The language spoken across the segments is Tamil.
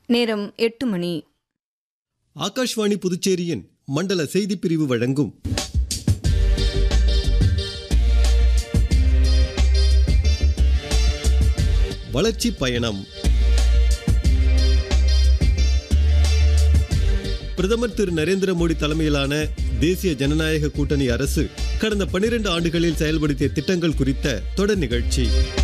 நேரம் எட்டு மணி ஆகாஷ்வாணி புதுச்சேரியின் மண்டல செய்திப் பிரிவு வழங்கும் வளர்ச்சி பயணம் பிரதமர் திரு நரேந்திர மோடி தலைமையிலான தேசிய ஜனநாயக கூட்டணி அரசு கடந்த 12 ஆண்டுகளில் செயல்படுத்திய திட்டங்கள் குறித்த தொடர் நிகழ்ச்சி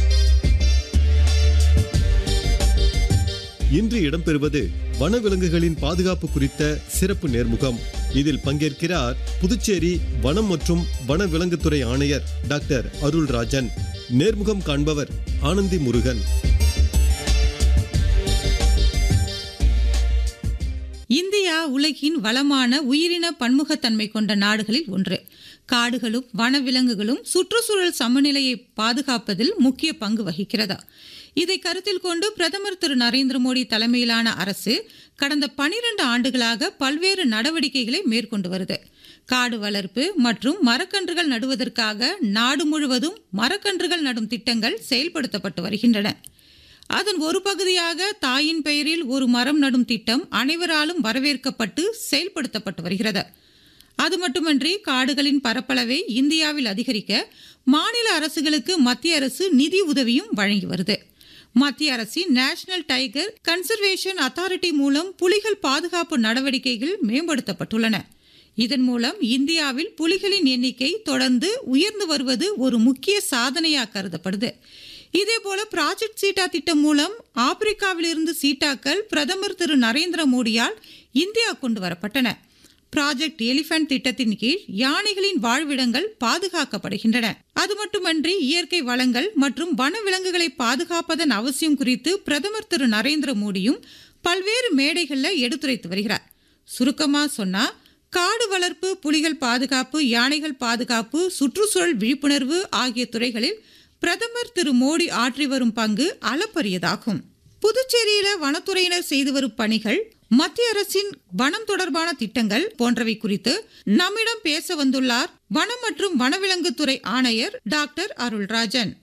இன்று இடம்பெறுவது வனவிலங்குகளின் பாதுகாப்பு குறித்த சிறப்பு நேர்முகம் இதில் பங்கேற்கிறார் புதுச்சேரி வனம் மற்றும் வனவிலங்குத்துறை ஆணையர் டாக்டர் அருள்ராஜன் நேர்முகம் காண்பவர் ஆனந்தி முருகன் இந்தியா உலகின் வளமான உயிரின பன்முகத்தன்மை கொண்ட நாடுகளில் ஒன்று காடுகளும் வனவிலங்குகளும் சுற்றுச்சூழல் சமநிலையை பாதுகாப்பதில் முக்கிய பங்கு வகிக்கிறதா இதை கருத்தில் கொண்டு பிரதமர் திரு நரேந்திர மோடி தலைமையிலான அரசு கடந்த பனிரெண்டு ஆண்டுகளாக பல்வேறு நடவடிக்கைகளை மேற்கொண்டு வருது காடு வளர்ப்பு மற்றும் மரக்கன்றுகள் நடுவதற்காக நாடு முழுவதும் மரக்கன்றுகள் நடும் திட்டங்கள் செயல்படுத்தப்பட்டு வருகின்றன அதன் ஒரு பகுதியாக தாயின் பெயரில் ஒரு மரம் நடும் திட்டம் அனைவராலும் வரவேற்கப்பட்டு செயல்படுத்தப்பட்டு வருகிறது அது மட்டுமன்றி காடுகளின் பரப்பளவை இந்தியாவில் அதிகரிக்க மாநில அரசுகளுக்கு மத்திய அரசு நிதி உதவியும் வழங்கி வருது மத்திய அரசின் நேஷனல் டைகர் கன்சர்வேஷன் அத்தாரிட்டி மூலம் புலிகள் பாதுகாப்பு நடவடிக்கைகள் மேம்படுத்தப்பட்டுள்ளன இதன் மூலம் இந்தியாவில் புலிகளின் எண்ணிக்கை தொடர்ந்து உயர்ந்து வருவது ஒரு முக்கிய சாதனையாக கருதப்படுது இதேபோல ப்ராஜெக்ட் சீட்டா திட்டம் மூலம் ஆப்பிரிக்காவிலிருந்து சீட்டாக்கள் பிரதமர் திரு நரேந்திர மோடியால் இந்தியா கொண்டு வரப்பட்டன ப்ராஜெக்ட் எலிஃபண்ட் திட்டத்தின் கீழ் யானைகளின் வாழ்விடங்கள் பாதுகாக்கப்படுகின்றன அது மட்டுமன்றி இயற்கை வளங்கள் மற்றும் வனவிலங்குகளை பாதுகாப்பதன் அவசியம் குறித்து பிரதமர் திரு நரேந்திர மோடியும் பல்வேறு மேடைகளில் எடுத்துரைத்து வருகிறார் சுருக்கமா சொன்னா காடு வளர்ப்பு புலிகள் பாதுகாப்பு யானைகள் பாதுகாப்பு சுற்றுச்சூழல் விழிப்புணர்வு ஆகிய துறைகளில் பிரதமர் திரு மோடி ஆற்றி வரும் பங்கு அளப்பரியதாகும் புதுச்சேரியில வனத்துறையினர் செய்து வரும் பணிகள் மத்திய அரசின் வனம் தொடர்பான திட்டங்கள் போன்றவை குறித்து நம்மிடம் பேச வந்துள்ளார் வனம் மற்றும் வனவிலங்குத்துறை ஆணையர் டாக்டர் அருள்ராஜன்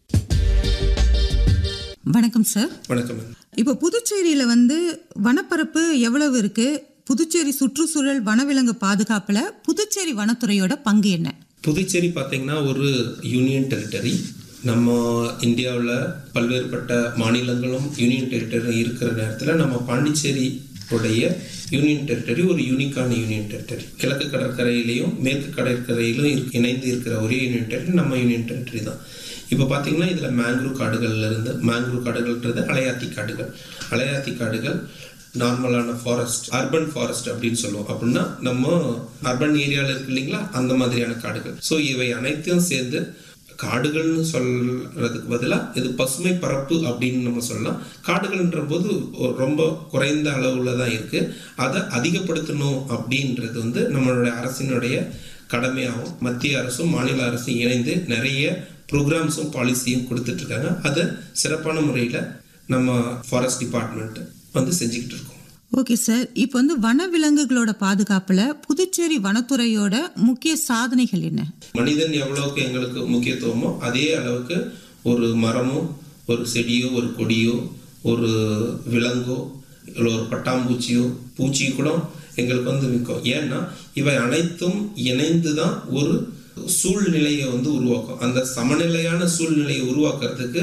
வணக்கம் சார் வணக்கம் இப்போ புதுச்சேரியில வந்து வனப்பரப்பு எவ்வளவு இருக்கு புதுச்சேரி சுற்றுச்சூழல் வனவிலங்கு பாதுகாப்புல புதுச்சேரி வனத்துறையோட பங்கு என்ன புதுச்சேரி பார்த்தீங்கன்னா ஒரு யூனியன் டெரிட்டரி நம்ம இந்தியாவில் பல்வேறுபட்ட மாநிலங்களும் யூனியன் டெரிட்டரி இருக்கிற நேரத்தில் நம்ம பாண்டிச்சேரி உடைய யூனியன் டெரிட்டரி ஒரு யூனிக்கான யூனியன் டெரிட்டரி கிழக்கு கடற்கரையிலையும் மேற்கு கடற்கரையிலும் இருக்கு- இணைந்து இருக்கிற ஒரே யூனியன் டெரிட்டரி நம்ம யூனியன் டெரிட்டரி தான் இப்போ பார்த்தீங்கன்னா இதில் மேங்க்ரூவ் காடுகள்ல இருந்து மேங்க்ரூவ் காடுகள்ன்றது அலையாத்தி காடுகள் அலையாத்தி காடுகள் நார்மலான ஃபாரஸ்ட் அர்பன் ஃபாரஸ்ட் அப்படின்னு சொல்லுவோம் அப்படின்னா நம்ம அர்பன் ஏரியாவில் இருக்கு இல்லைங்களா அந்த மாதிரியான காடுகள் ஸோ இவை அனைத்தையும் சேர்ந்து காடுகள்னு சொல்றதுக்கு பதிலாக இது பசுமை பரப்பு அப்படின்னு நம்ம சொல்லலாம் காடுகள்ன்ற போது ஒரு ரொம்ப குறைந்த அளவுல தான் இருக்கு அதை அதிகப்படுத்தணும் அப்படின்றது வந்து நம்மளுடைய அரசினுடைய கடமையாகும் மத்திய அரசும் மாநில அரசும் இணைந்து நிறைய ப்ரோக்ராம்ஸும் பாலிசியும் கொடுத்துட்டு இருக்காங்க அதை சிறப்பான முறையில் நம்ம ஃபாரஸ்ட் டிபார்ட்மெண்ட் வந்து செஞ்சுக்கிட்டு இருக்கோம் ஓகே சார் இப்போ வந்து வனவிலங்குகளோட பாதுகாப்புல புதுச்சேரி வனத்துறையோட முக்கிய சாதனைகள் என்ன மனிதன் எவ்வளவுக்கு எங்களுக்கு முக்கியத்துவமோ அதே அளவுக்கு ஒரு மரமோ ஒரு செடியோ ஒரு கொடியோ ஒரு விலங்கோ இல்லை ஒரு பட்டாம்பூச்சியோ பூச்சி கூட எங்களுக்கு வந்து மிக்கும் ஏன்னா இவை அனைத்தும் இணைந்து தான் ஒரு சூழ்நிலையை வந்து உருவாக்கும் அந்த சமநிலையான சூழ்நிலையை உருவாக்குறதுக்கு